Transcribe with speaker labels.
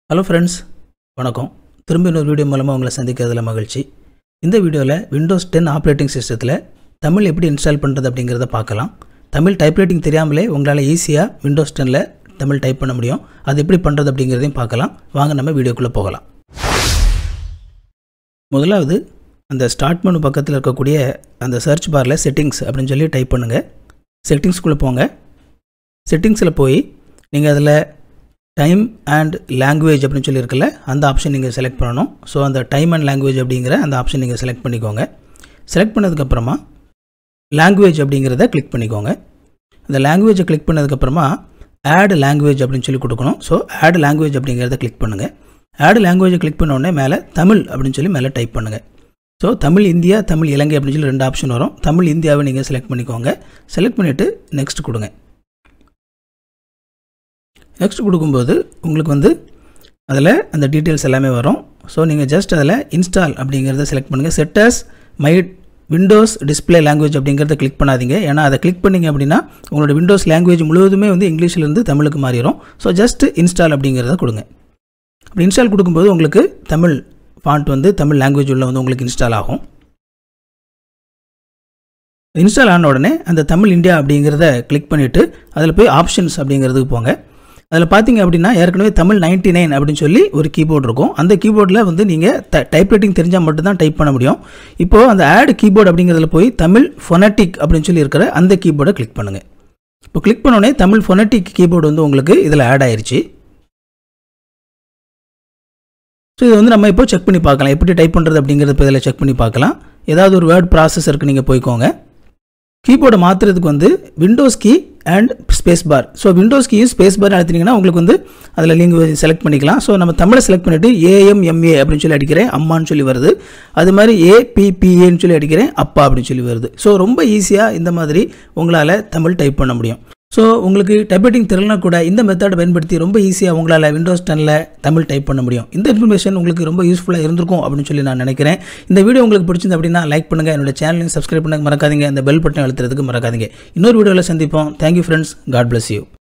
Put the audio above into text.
Speaker 1: hello friends வணக்கம் திரும்ப இன்னொரு வீடியோ மூலமாக உங்களை சந்திக்கிறதுல மகிழ்ச்சி இந்த வீடியோவில் விண்டோஸ் டென் ஆப்ரேட்டிங் சிஸ்டத்தில் தமிழ் எப்படி இன்ஸ்டால் பண்ணுறது அப்படிங்கிறத பார்க்கலாம் தமிழ் டைப்ரைட்டிங் தெரியாமலே உங்களால் ஈஸியாக விண்டோஸ் டெனில் தமிழ் டைப் பண்ண முடியும் அது எப்படி பண்ணுறது அப்படிங்கிறதையும் பார்க்கலாம் வாங்க நம்ம வீடியோக்குள்ளே போகலாம் முதலாவது அந்த ஸ்டார்ட் மெனு பக்கத்தில் இருக்கக்கூடிய அந்த சர்ச் பாரில் செட்டிங்ஸ் அப்படின்னு சொல்லி டைப் பண்ணுங்கள் செட்டிங்ஸ்குள்ளே போங்க செட்டிங்ஸில் போய் நீங்கள் அதில் டைம் அண்ட் லாங்குவேஜ் அப்படின்னு சொல்லி இருக்குல்ல அந்த ஆப்ஷன் நீங்கள் செலக்ட் பண்ணணும் ஸோ அந்த டைம் அண்ட் லாங்குவேஜ் அப்படிங்கிற அந்த ஆப்ஷன் நீங்கள் செலக்ட் பண்ணிக்கோங்க செலக்ட் பண்ணதுக்கப்புறமா லாங்குவேஜ் அப்படிங்கிறத கிளிக் பண்ணிக்கோங்க அந்த லாங்குவேஜை கிளிக் பண்ணதுக்கப்புறமா ஆட் லாங்குவேஜ் அப்படின்னு சொல்லி கொடுக்கணும் ஸோ ஆட் லாங்குவேஜ் அப்படிங்கிறத கிளிக் பண்ணுங்கள் ஆட் லாங்குவேஜை கிளிக் பண்ண உடனே மேலே தமிழ் அப்படின்னு சொல்லி மேலே டைப் பண்ணுங்கள் ஸோ தமிழ் இந்தியா தமிழ் இலங்கை அப்படின்னு சொல்லி ரெண்டு ஆப்ஷன் வரும் தமிழ் இந்தியாவை நீங்கள் செலக்ட் பண்ணிக்கோங்க செலக்ட் பண்ணிவிட்டு நெக்ஸ்ட் கொடுங்க நெக்ஸ்ட் கொடுக்கும்போது உங்களுக்கு வந்து அதில் அந்த டீட்டெயில்ஸ் எல்லாமே வரும் ஸோ நீங்கள் ஜஸ்ட் அதில் இன்ஸ்டால் அப்படிங்கிறத செலக்ட் பண்ணுங்கள் set as my Windows display language அப்படிங்கிறத கிளிக் பண்ணாதீங்க ஏன்னா அதை கிளிக் பண்ணிங்க அப்படின்னா உங்களோட விண்டோஸ் லாங்குவேஜ் முழுவதுமே வந்து இங்கிலீஷ்லேருந்து தமிழுக்கு மாறிடும் ஸோ ஜஸ்ட் இன்ஸ்டால் அப்படிங்கிறத கொடுங்க அப்படி இன்ஸ்டால் கொடுக்கும்போது உங்களுக்கு தமிழ் ஃபாண்ட் வந்து தமிழ் லாங்குவேஜ் உள்ள வந்து உங்களுக்கு இன்ஸ்டால் ஆகும் இன்ஸ்டால் ஆன உடனே அந்த தமிழ் இந்தியா அப்படிங்கிறத கிளிக் பண்ணிவிட்டு அதில் போய் ஆப்ஷன்ஸ் அப்படிங்கிறதுக்கு போங்க அதில் பார்த்தீங்க அப்படின்னா ஏற்கனவே தமிழ் நைன்டி நைன் அப்படின்னு சொல்லி ஒரு கீபோர்டு இருக்கும் அந்த கீபோர்டில் வந்து நீங்கள் ட டைப் ரைட்டிங் தெரிஞ்சால் மட்டும்தான் டைப் பண்ண முடியும் இப்போது அந்த ஆட் கீபோர்டு அப்படிங்கிறதுல போய் தமிழ் ஃபொனட்டிக் அப்படின்னு சொல்லி இருக்கிற அந்த கீபோர்டை கிளிக் பண்ணுங்கள் இப்போ கிளிக் பண்ணோடனே தமிழ் ஃபொனட்டிக் கீபோர்டு வந்து உங்களுக்கு இதில் ஆட் ஆயிருச்சு ஸோ இது வந்து நம்ம இப்போ செக் பண்ணி பார்க்கலாம் எப்படி டைப் பண்ணுறது அப்படிங்கிறத இப்போ இதில் செக் பண்ணி பார்க்கலாம் ஏதாவது ஒரு வேர்ட் ப்ராசஸருக்கு நீங்கள் போய்க்கோங்க கீபோர்டை மாற்றுறதுக்கு வந்து Windows key and space bar so Windows கீயும் ஸ்பேஸ் பார் அழுத்தினீங்கன்னா உங்களுக்கு வந்து அதில் லாங்குவேஜ் செலக்ட் பண்ணிக்கலாம் ஸோ நம்ம தமிழை செலக்ட் பண்ணிவிட்டு ஏஎம்எம்ஏ அப்படின்னு சொல்லி அடிக்கிறேன் அம்மான்னு சொல்லி வருது அது மாதிரி ஏபிபிஏன்னு சொல்லி அடிக்கிறேன் அப்பா அப்படின்னு சொல்லி வருது ஸோ ரொம்ப ஈஸியாக இந்த மாதிரி உங்களால் தமிழ் டைப் பண்ண முடியும் ஸோ உங்களுக்கு டைப்ரைட்டிங் தெரியலனா கூட இந்த மெத்தடை பயன்படுத்தி ரொம்ப ஈஸியாக உங்களால் விண்டோஸ் டெனில் தமிழ் டைப் பண்ண முடியும் இந்த இன்ஃபர்மேஷன் உங்களுக்கு ரொம்ப யூஸ்ஃபுல்லாக இருந்திருக்கும் அப்படின்னு சொல்லி நான் நினைக்கிறேன் இந்த வீடியோ உங்களுக்கு பிடிச்சிருந்து அப்படின்னா லைக் பண்ணுங்கள் என்னோட சேனலையும் சப்ஸ்கிரைப் பண்ண மறக்காதீங்க அந்த பெல் பட்டன் அழுத்துறதுக்கு மறக்காதீங்க இன்னொரு வீடியோவில் சந்திப்போம் thank you friends God bless you